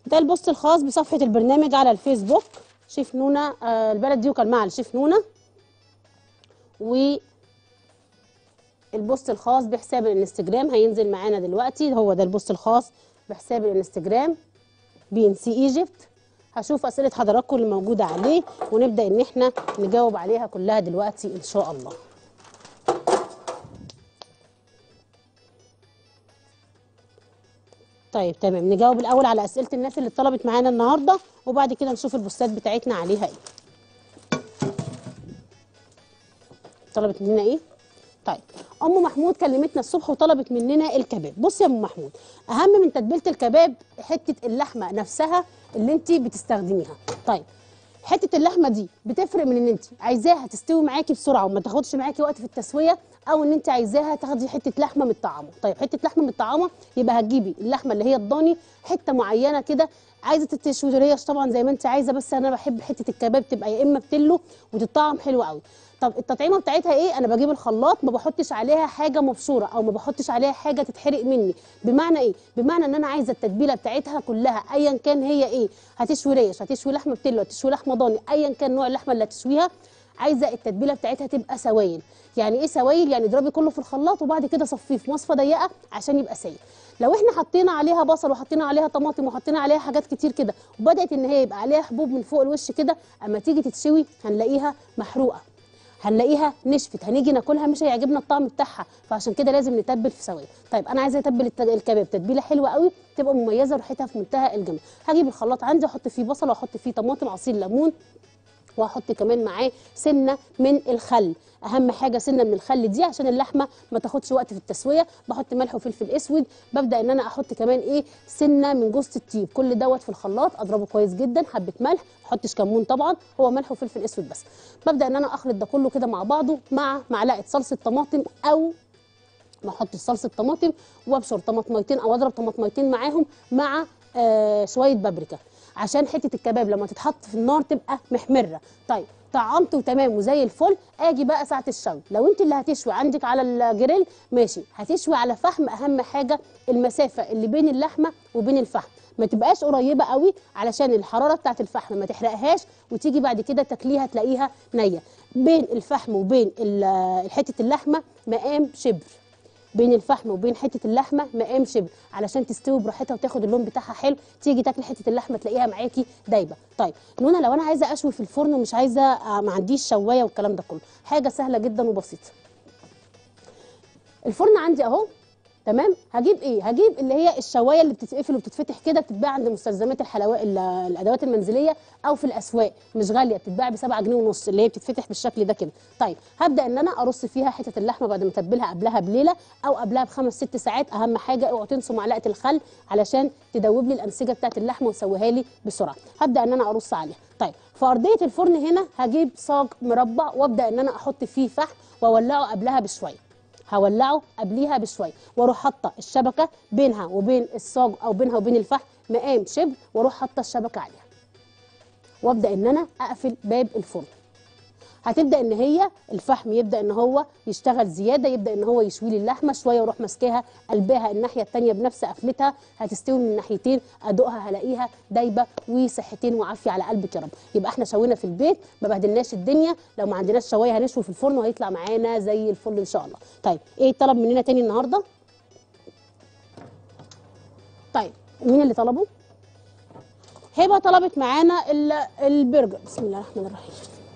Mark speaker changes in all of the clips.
Speaker 1: ده البوست الخاص بصفحه البرنامج على الفيسبوك شيف نونا آه البلد دي وكان مع الشيف نونا و البوست الخاص بحساب الانستجرام هينزل معانا دلوقتي هو ده البوست الخاص بحساب الانستجرام بي ان سي ايجيبت هشوف اسئله حضراتكم اللي موجوده عليه ونبدا ان احنا نجاوب عليها كلها دلوقتي ان شاء الله طيب تمام نجاوب الاول على اسئله الناس اللي طلبت معانا النهارده وبعد كده نشوف البوستات بتاعتنا عليها ايه طلبت مننا ايه طيب ام محمود كلمتنا الصبح وطلبت مننا الكباب بصي يا ام محمود اهم من تتبيله الكباب حته اللحمه نفسها اللي انت بتستخدميها طيب حته اللحمه دي بتفرق من ان انت عايزاها تستوي معاكي بسرعه وما تاخدش معاكي وقت في التسويه او ان انت عايزاها تاخدي حته لحمه متطعمه طيب حته لحمه متطعمه يبقى هتجيبي اللحمه اللي هي الضاني حته معينه كده عايزه تتشوي ريش طبعا زي ما انت عايزه بس انا بحب حته الكباب تبقى يا اما بتلو وتطعم حلو قوي طب التطعيمه بتاعتها ايه انا بجيب الخلاط ما بحطش عليها حاجه مبشوره او ما بحطش عليها حاجه تتحرق مني بمعنى ايه بمعنى ان انا عايزه التتبيله بتاعتها كلها ايا كان هي ايه هتشوي ريش هتشوي لحمه بتلو هتشوي لحمه ضاني ايا كان نوع اللحمه اللي هتشويها عايزه التتبيله بتاعتها تبقى سوائل يعني ايه سوائل يعني اضربي كله في الخلاط وبعد كده صفيه في مصفى ضيقه عشان يبقى سايل لو احنا حطينا عليها بصل وحطينا عليها طماطم وحطينا عليها حاجات كتير كده وبدات ان هي يبقى عليها حبوب من فوق الوش كده اما تيجي تتشوي هنلاقيها محروقه هنلاقيها نشفت هنيجي ناكلها مش هيعجبنا الطعم بتاعها فعشان كده لازم نتبل في سوائل طيب انا عايزه اتبل الت- الكباب تتبيله حلوه قوي تبقى مميزه وريحتها في منتهى الجمال هجيب الخلاط عندي احط فيه بصل واحط فيه طماطم عصير ليمون وهحط كمان معاه سنه من الخل اهم حاجه سنه من الخل دي عشان اللحمه ما تاخدش وقت في التسويه بحط ملح وفلفل اسود ببدا ان انا احط كمان ايه سنه من جوز الطيب كل دوت في الخلاط اضربه كويس جدا حبه ملح ما احطش كمون طبعا هو ملح وفلفل اسود بس ببدا ان انا اخلط ده كله كده مع بعضه مع معلقه صلصه طماطم او ما احطش صلصه طماطم وابشر طماطميتين او اضرب طماطميتين معاهم مع آه شويه بابريكا عشان حته الكباب لما تتحط في النار تبقى محمره طيب طعمت وتمام وزي الفل اجي بقى ساعه الشوي لو انت اللي هتشوي عندك على الجريل ماشي هتشوي على فحم اهم حاجه المسافه اللي بين اللحمه وبين الفحم ما تبقاش قريبه قوي علشان الحراره بتاعه الفحم ما تحرقهاش وتيجي بعد كده تاكليها تلاقيها نيه بين الفحم وبين ال- حته اللحمه مقام شبر بين الفحم وبين حته اللحمه مقام شبر علشان تستوي براحتها وتاخد اللون بتاعها حلو تيجي تاكلي حته اللحمه تلاقيها معاكي دايبه طيب نونا لو انا عايزه اشوي في الفرن ومش عايزه آه، ما عنديش شوايه والكلام ده كله حاجه سهله جدا وبسيطه الفرن عندي اهو تمام هجيب ايه هجيب اللي هي الشوايه اللي بتتقفل وبتتفتح كده بتتباع عند مستلزمات الحلوى ال- الادوات المنزليه او في الاسواق مش غاليه بتتباع ب 7 جنيه ونص اللي هي بتتفتح بالشكل ده كده طيب هبدا ان انا ارص فيها حته اللحمه بعد ما اتبلها قبلها بليله او قبلها بخمس ست ساعات اهم حاجه اوعوا تنسوا معلقه الخل علشان تدوب لي الانسجه بتاعت اللحمه وتسويها لي بسرعه هبدا ان انا ارص عليها طيب في ارضيه الفرن هنا هجيب صاج مربع وابدا ان انا احط فيه فحم واولعه قبلها بشويه هولعه قبليها بشويه واروح حاطه الشبكه بينها وبين الصاج او بينها وبين الفحم مقام شبر واروح حاطه الشبكه عليها وابدا ان انا اقفل باب الفرن هتبدا ان هي الفحم يبدا ان هو يشتغل زياده يبدا ان هو يشوي لي اللحمه شويه واروح ماسكاها قلبها الناحيه الثانيه بنفس قفلتها هتستوي من الناحيتين ادوقها هلاقيها دايبه وصحتين وعافيه على قلبك يا رب يبقى احنا شوينا في البيت ما بهدلناش الدنيا لو ما عندناش شوايه هنشوي في الفرن وهيطلع معانا زي الفل ان شاء الله طيب ايه طلب مننا تاني النهارده طيب مين اللي طلبه هبه طلبت معانا ال- البرجر بسم الله الرحمن الرحيم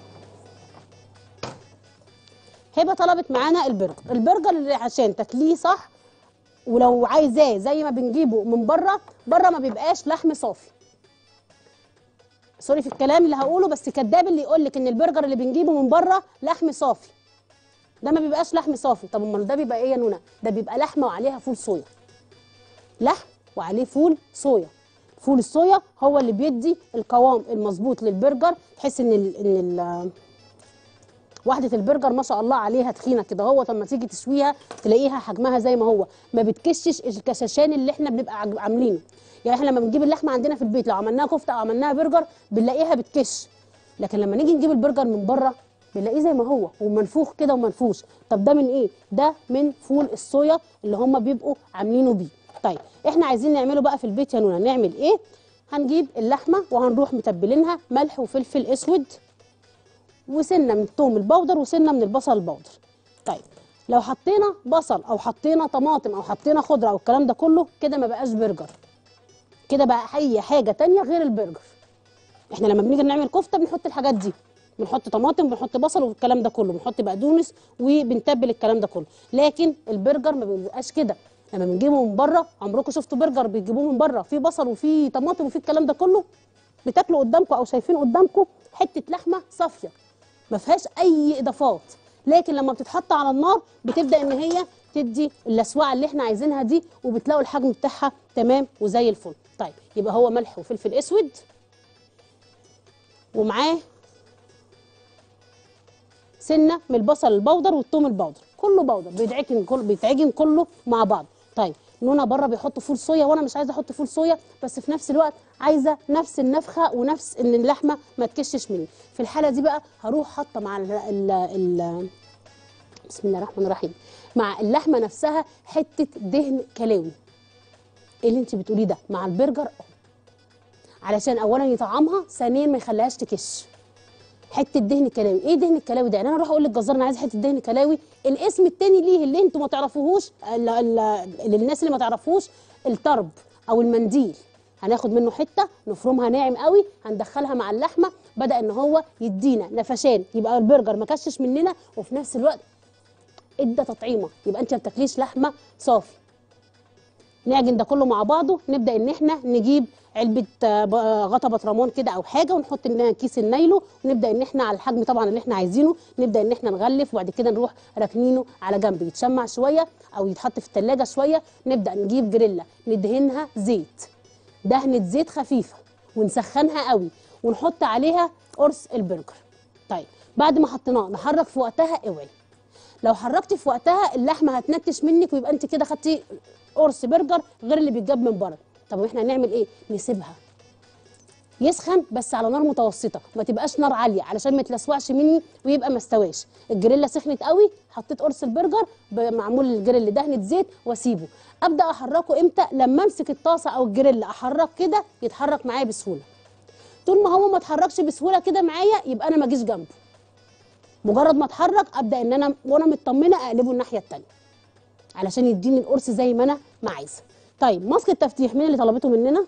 Speaker 1: هبه طلبت معانا البرجر البرجر اللي عشان تاكليه صح ولو عايزاه زي ما بنجيبه من بره بره ما بيبقاش لحم صافي سوري في الكلام اللي هقوله بس كداب اللي يقول لك ان البرجر اللي بنجيبه من بره لحم صافي ده ما بيبقاش لحم صافي طب امال ده بيبقى ايه يا نونا ده بيبقى لحمه وعليها فول صويا لحم وعليه فول صويا فول الصويا هو اللي بيدي القوام المظبوط للبرجر تحس ان ال ان ال واحدة البرجر ما شاء الله عليها تخينة كده هو لما تيجي تشويها تلاقيها حجمها زي ما هو ما بتكشش الكشاشان اللي احنا بنبقى عج- عاملينه يعني احنا لما بنجيب اللحمة عندنا في البيت لو عملناها كفتة او عملناها برجر بنلاقيها بتكش لكن لما نيجي نجيب البرجر من بره بنلاقيه زي ما هو ومنفوخ كده ومنفوش طب ده من ايه ده من فول الصويا اللي هم بيبقوا عاملينه بيه طيب احنا عايزين نعمله بقى في البيت يا نونا نعمل ايه هنجيب اللحمه وهنروح متبلينها ملح وفلفل اسود وسنه من الثوم البودر وسنه من البصل البودر طيب لو حطينا بصل او حطينا طماطم او حطينا خضره او الكلام ده كله كده ما بقاش برجر كده بقى اي حاجه تانية غير البرجر احنا لما بنيجي نعمل كفته بنحط الحاجات دي بنحط طماطم بنحط بصل والكلام ده كله بنحط بقدونس وبنتبل الكلام ده كله لكن البرجر ما بيبقاش كده لما بنجيبه من بره عمركم شفتوا برجر بيجيبوه من بره فيه بصل وفيه طماطم وفيه الكلام ده كله بتاكلوا قدامكم او شايفين قدامكم حته لحمه صافيه ما فيهاش اي اضافات لكن لما بتتحط على النار بتبدا ان هي تدي اللسوعه اللي احنا عايزينها دي وبتلاقوا الحجم بتاعها تمام وزي الفل طيب يبقى هو ملح وفلفل اسود ومعاه سنه من البصل البودر والثوم البودر كله بودر بيتعجن كل بيتعجن كله مع بعض طيب نونا بره بيحطوا فول صويا وانا مش عايزه احط فول صويا بس في نفس الوقت عايزه نفس النفخه ونفس ان اللحمه ما تكشش مني في الحاله دي بقى هروح حاطه مع ال ال ال بسم الله الرحمن الرحيم مع اللحمه نفسها حته دهن كلاوي ايه اللي انت بتقوليه ده مع البرجر اه علشان اولا يطعمها ثانيا ما يخليهاش تكش حته دهن كلاوي ايه دهن الكلاوي ده يعني انا اروح اقول للجزار انا عايز حته دهن كلاوي الاسم التاني ليه اللي انتوا ما تعرفوهوش ال- ال- للناس اللي ما تعرفوش الطرب او المنديل هناخد منه حته نفرمها ناعم قوي هندخلها مع اللحمه بدا ان هو يدينا نفشان يبقى البرجر ما كشش مننا وفي نفس الوقت ادى تطعيمه يبقى انت ما بتاكليش لحمه صافي نعجن ده كله مع بعضه نبدا ان احنا نجيب علبه آه، ب- آه، غطا بطرمان كده او حاجه ونحط لنا كيس النايلو ونبدا ان احنا على الحجم طبعا اللي احنا عايزينه نبدا ان احنا نغلف وبعد كده نروح راكنينه على جنب يتشمع شويه او يتحط في الثلاجه شويه نبدا نجيب جريلا ندهنها زيت دهنه زيت خفيفه ونسخنها قوي ونحط عليها قرص البرجر طيب بعد ما حطيناه نحرك في وقتها اوعي لو حركتي في وقتها اللحمه هتنتش منك ويبقى انت كده خدتي قرص برجر غير اللي بيتجاب من بره طب احنا هنعمل ايه نسيبها يسخن بس على نار متوسطه ما تبقاش نار عاليه علشان ما يتلسوعش مني ويبقى ما استواش الجريلا سخنت قوي حطيت قرص البرجر ب- معمول الجريل دهنه زيت واسيبه ابدا احركه امتى لما امسك الطاسه او الجريل احرك كده يتحرك معايا بسهوله طول ما هو ما اتحركش بسهوله كده معايا يبقى انا ما اجيش جنبه مجرد ما اتحرك ابدا ان انا وانا مطمنه اقلبه الناحيه الثانيه علشان يديني القرص زي ما انا ما عايزه طيب ماسك التفتيح مين اللي طلبته مننا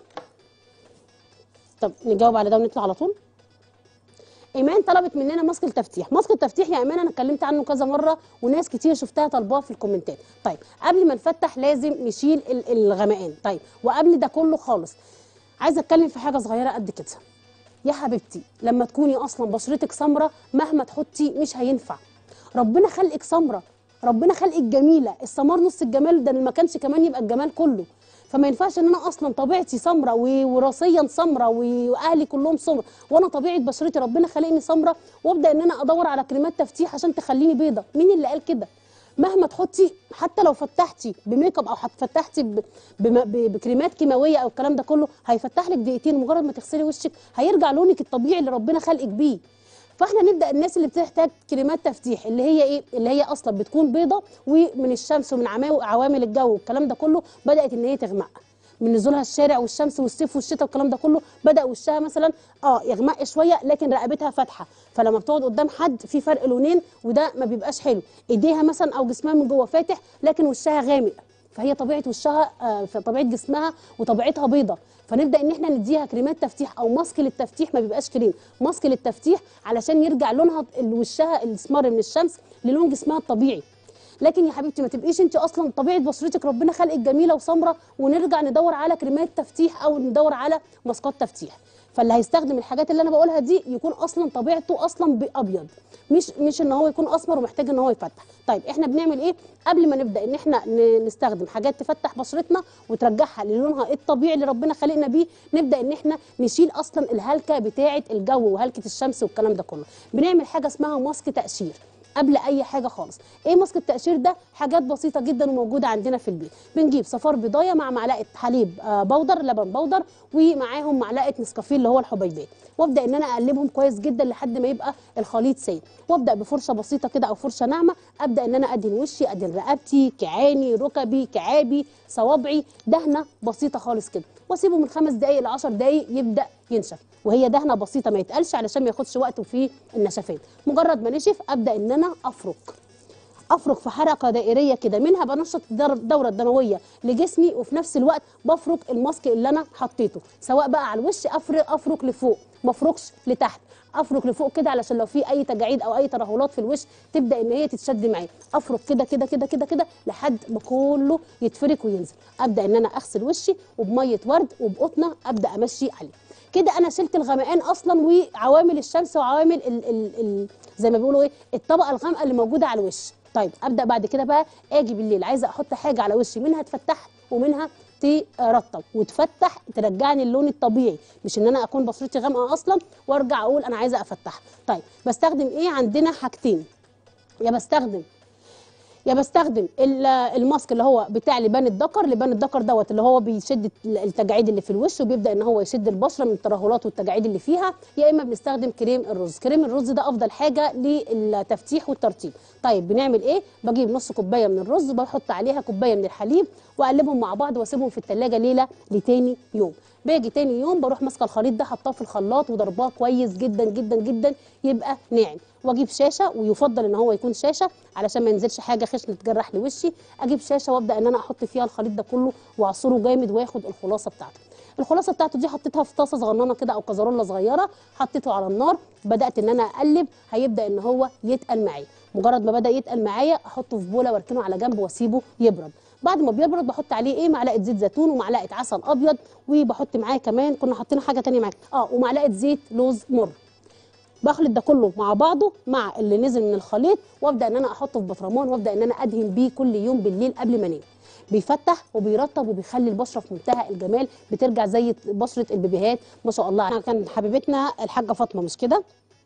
Speaker 1: طب نجاوب على ده ونطلع على طول ايمان طلبت مننا ماسك التفتيح ماسك التفتيح يا ايمان انا اتكلمت عنه كذا مره وناس كتير شفتها طالباه في الكومنتات طيب قبل ما نفتح لازم نشيل ال- الغمقان طيب وقبل ده كله خالص عايزه اتكلم في حاجه صغيره قد كده يا حبيبتي لما تكوني اصلا بشرتك سمراء مهما تحطي مش هينفع ربنا خلقك سمراء ربنا خلقك جميله السمار نص الجمال ده ما كانش كمان يبقى الجمال كله فما ينفعش ان انا اصلا طبيعتي سمراء ووراثيا سمراء واهلي كلهم سمراء وانا طبيعه بشرتي ربنا خلقني سمراء وابدا ان انا ادور على كريمات تفتيح عشان تخليني بيضه مين اللي قال كده مهما تحطي حتى لو فتحتي بميك اب او حت- فتحتي ب- بم- ب- بكريمات كيماويه او الكلام ده كله هيفتح لك دقيقتين مجرد ما تغسلي وشك هيرجع لونك الطبيعي اللي ربنا خلقك بيه فاحنا نبدا الناس اللي بتحتاج كريمات تفتيح اللي هي ايه اللي هي اصلا بتكون بيضه ومن الشمس ومن عماو- عوامل الجو والكلام ده كله بدات ان هي تغمق من نزولها الشارع والشمس والصيف والشتاء والكلام ده كله بدا وشها مثلا اه يغمق شويه لكن رقبتها فاتحه فلما بتقعد قدام حد في فرق لونين وده ما بيبقاش حلو ايديها مثلا او جسمها من جوه فاتح لكن وشها غامق فهي طبيعه وشها آه طبيعه جسمها وطبيعتها بيضه فنبدا ان احنا نديها كريمات تفتيح او ماسك للتفتيح ما بيبقاش كريم ماسك للتفتيح علشان يرجع لونها ال- وشها الاسمر من الشمس للون جسمها الطبيعي لكن يا حبيبتي ما تبقيش انت اصلا طبيعه بشرتك ربنا خلقك جميله وسمره ونرجع ندور على كريمات تفتيح او ندور على ماسكات تفتيح فاللي هيستخدم الحاجات اللي انا بقولها دي يكون اصلا طبيعته اصلا ابيض مش مش ان هو يكون اسمر ومحتاج ان هو يفتح طيب احنا بنعمل ايه قبل ما نبدا ان احنا ن- نستخدم حاجات تفتح بشرتنا وترجعها للونها الطبيعي اللي ربنا خلقنا بيه نبدا ان احنا نشيل اصلا الهلكه بتاعه الجو وهلكه الشمس والكلام ده كله بنعمل حاجه اسمها ماسك تقشير قبل اي حاجه خالص ايه ماسك التقشير ده حاجات بسيطه جدا وموجوده عندنا في البيت بنجيب صفار بيضايه مع معلقه حليب آه، بودر لبن بودر ومعاهم معلقه نسكافيه اللي هو الحبيبات وابدا ان انا اقلبهم كويس جدا لحد ما يبقى الخليط سايل وابدا بفرشه بسيطه كده او فرشه ناعمه ابدا ان انا ادهن وشي ادهن رقبتي كعاني ركبي كعابي صوابعي دهنه بسيطه خالص كده واسيبه من خمس دقائق ل 10 دقائق يبدا ينشف وهي دهنه بسيطه ما يتقلش علشان ما ياخدش وقته في النشفان مجرد ما نشف ابدا ان انا افرك افرك في حركه دائريه كده منها بنشط الدر- الدوره الدمويه لجسمي وفي نفس الوقت بفرك الماسك اللي انا حطيته سواء بقى على الوش افرك افرك لفوق ما افركش لتحت افرك لفوق كده علشان لو في اي تجاعيد او اي ترهلات في الوش تبدا ان هي تتشد معايا افرك كده كده كده كده كده لحد ما كله يتفرك وينزل ابدا ان انا اغسل وشي وبميه ورد وبقطنه ابدا امشي عليه كده انا شلت الغمقان اصلا وعوامل الشمس وعوامل ال ال ال زي ما بيقولوا ايه الطبقه الغامقه اللي موجوده على الوش طيب ابدا بعد كده بقى اجي بالليل عايزه احط حاجه على وشي منها تفتح ومنها ترطب وتفتح ترجعني اللون الطبيعي مش ان انا اكون بشرتي غامقه اصلا وارجع اقول انا عايزه افتحها طيب بستخدم ايه عندنا حاجتين يا بستخدم يا بستخدم ال- الماسك اللي هو بتاع لبان الذكر لبان الذكر دوت اللي هو بيشد التجاعيد اللي في الوش وبيبدا ان هو يشد البشره من الترهلات والتجاعيد اللي فيها يا اما بنستخدم كريم الرز كريم الرز ده افضل حاجه للتفتيح والترطيب طيب بنعمل ايه بجيب نص كوبايه من الرز وبحط عليها كوبايه من الحليب واقلبهم مع بعض واسيبهم في التلاجة ليله لتاني يوم باجي تاني يوم بروح ماسكه الخليط ده حطاه في الخلاط وضرباه كويس جدا جدا جدا يبقى ناعم واجيب شاشه ويفضل ان هو يكون شاشه علشان ما ينزلش حاجه خشنه تجرح لوشي اجيب شاشه وابدا ان انا احط فيها الخليط ده كله واعصره جامد واخد الخلاصه بتاعته الخلاصه بتاعته دي حطيتها في طاسه صغننه كده او كزرونه صغيره حطيته على النار بدات ان انا اقلب هيبدا ان هو يتقل معايا مجرد ما بدا يتقل معايا احطه في بوله واركنه على جنب واسيبه يبرد بعد ما بيبرد بحط عليه ايه معلقه زيت زيتون ومعلقه عسل ابيض وبحط معاه كمان كنا حاطين حاجه تانية معاه اه ومعلقه زيت لوز مر بخلط ده كله مع بعضه مع اللي نزل من الخليط وابدا ان انا احطه في بطرمان وابدا ان انا ادهن بيه كل يوم بالليل قبل ما انام بيفتح وبيرطب وبيخلي البشره في منتهى الجمال بترجع زي بشره البيبيهات ما شاء الله كان حبيبتنا الحاجه فاطمه مش كده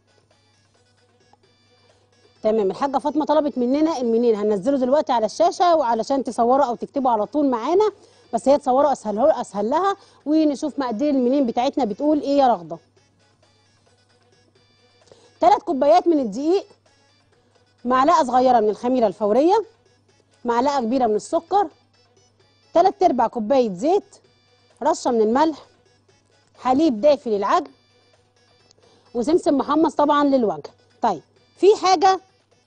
Speaker 1: تمام الحاجه فاطمه طلبت مننا المنين هننزله دلوقتي على الشاشه وعلشان تصوروا او تكتبوا على طول معانا بس هي تصوروا اسهل اسهل لها ونشوف مقادير المنين بتاعتنا بتقول ايه يا رغده ثلاث كوبايات من الدقيق معلقه صغيره من الخميره الفوريه معلقه كبيره من السكر ثلاث ارباع كوبايه زيت رشه من الملح حليب دافي للعجن وسمسم محمص طبعا للوجه طيب في حاجه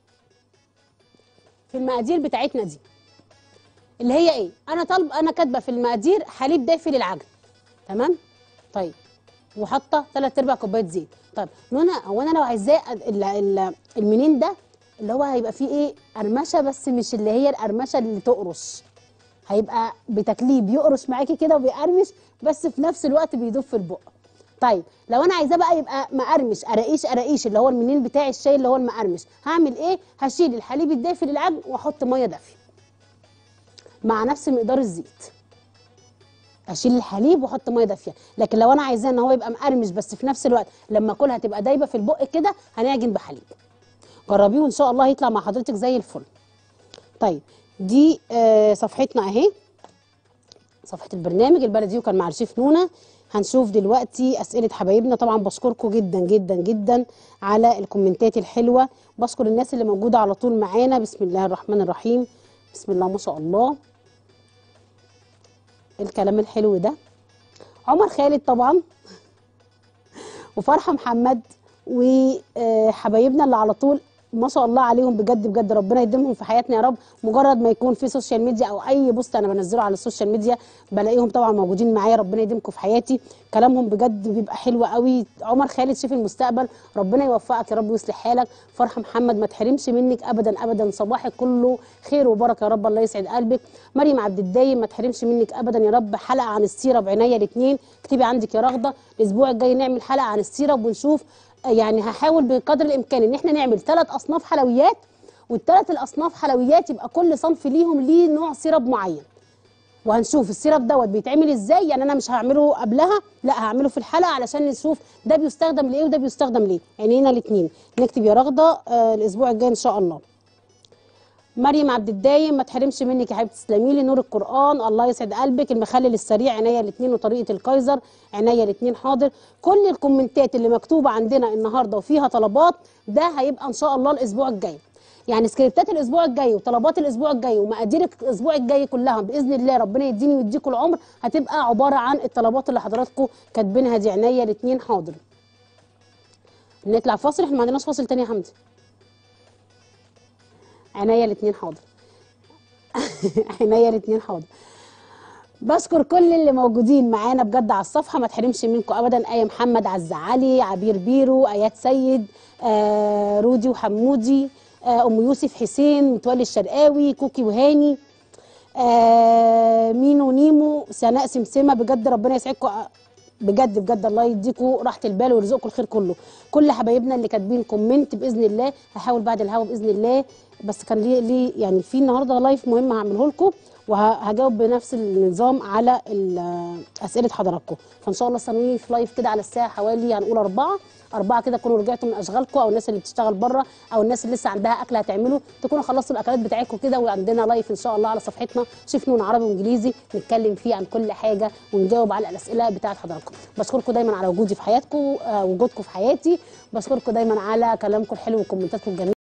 Speaker 1: في المقادير بتاعتنا دي اللي هي ايه انا طالب انا كاتبه في المقادير حليب دافي للعجن تمام طيب وحاطه ثلاث ارباع كوبايه زيت طيب نونا هو انا لو عايزاه ال- ال- المنين ده اللي هو هيبقى فيه ايه قرمشه بس مش اللي هي القرمشه اللي تقرش هيبقى بتكليب يقرش معاكي كده وبيقرمش بس في نفس الوقت بيدوب في البق طيب لو انا عايزاه بقى يبقى مقرمش قراقيش قراقيش اللي هو المنين بتاع الشاي اللي هو المقرمش هعمل ايه هشيل الحليب الدافي للعجن واحط ميه دافيه مع نفس مقدار الزيت اشيل الحليب واحط ميه دافيه لكن لو انا عايزاه ان هو يبقى مقرمش بس في نفس الوقت لما اكلها تبقى دايبه في البق كده هنعجن بحليب جربيه وان شاء الله هيطلع مع حضرتك زي الفل طيب دي آه صفحتنا اهي صفحه البرنامج البلدي وكان مع الشيف نونا هنشوف دلوقتي اسئله حبايبنا طبعا بشكركم جدا جدا جدا على الكومنتات الحلوه بشكر الناس اللي موجوده على طول معانا بسم الله الرحمن الرحيم بسم الله ما شاء الله الكلام الحلو ده عمر خالد طبعا وفرحه محمد وحبايبنا اللي على طول ما شاء الله عليهم بجد بجد ربنا يديمهم في حياتنا يا رب مجرد ما يكون في سوشيال ميديا او اي بوست انا بنزله على السوشيال ميديا بلاقيهم طبعا موجودين معايا ربنا يديمكم في حياتي كلامهم بجد بيبقى حلو قوي عمر خالد شيف المستقبل ربنا يوفقك يا رب ويصلح حالك فرحه محمد ما تحرمش منك ابدا ابدا صباحك كله خير وبركه يا رب الله يسعد قلبك مريم عبد الدايم ما تحرمش منك ابدا يا رب حلقه عن السيره بعنايه الاثنين اكتبي عندك يا رغده الاسبوع الجاي نعمل حلقه عن السيره ونشوف يعني هحاول بقدر الامكان ان احنا نعمل ثلاث اصناف حلويات والثلاث الاصناف حلويات يبقى كل صنف ليهم ليه نوع سيرب معين وهنشوف السيرب دوت بيتعمل ازاي يعني انا مش هعمله قبلها لا هعمله في الحلقه علشان نشوف ده بيستخدم لايه وده بيستخدم ليه عينينا الاثنين نكتب يا رغده آه الاسبوع الجاي ان شاء الله مريم عبد الدايم ما تحرمش منك يا حبيبتي تسلمي لي نور القران الله يسعد قلبك المخلل السريع عينيا الاثنين وطريقه الكايزر عينيا الاثنين حاضر كل الكومنتات اللي مكتوبه عندنا النهارده وفيها طلبات ده هيبقى ان شاء الله الاسبوع الجاي يعني سكريبتات الاسبوع الجاي وطلبات الاسبوع الجاي ومقادير الاسبوع الجاي كلها باذن الله ربنا يديني ويديكم العمر هتبقى عباره عن الطلبات اللي حضراتكم كاتبينها دي عينيا الاثنين حاضر نطلع فاصل احنا ما عندناش فاصل تاني يا حمدي عينيا الاثنين حاضر عينيا الاثنين حاضر بشكر كل اللي موجودين معانا بجد على الصفحه ما تحرمش منكم ابدا ايه محمد عزعلي عبير بيرو ايات سيد آه رودي وحمودي آه ام يوسف حسين متولي الشرقاوي كوكي وهاني آه مينو نيمو سناء سمسمه بجد ربنا يسعدكم بجد بجد الله يديكم راحه البال ويرزقكم الخير كله كل حبايبنا اللي كاتبين كومنت باذن الله هحاول بعد الهوا باذن الله بس كان ليه ليه يعني في النهارده لايف مهم هعمله لكم وهجاوب بنفس النظام على ال- اسئله حضراتكم فان شاء الله استنوني في لايف كده على الساعه حوالي هنقول أربعة أربعة كده تكونوا رجعتوا من أشغالكم أو الناس اللي بتشتغل بره أو الناس اللي لسه عندها أكل هتعمله تكونوا خلصتوا الأكلات بتاعتكم كده وعندنا لايف إن شاء الله على صفحتنا شيف نون عربي وإنجليزي نتكلم فيه عن كل حاجة ونجاوب على الأسئلة بتاعت حضراتكم بشكركم دايما على وجودي في حياتكم آه، وجودكم في حياتي بشكركم دايما على كلامكم الحلو وكومنتاتكم الجميلة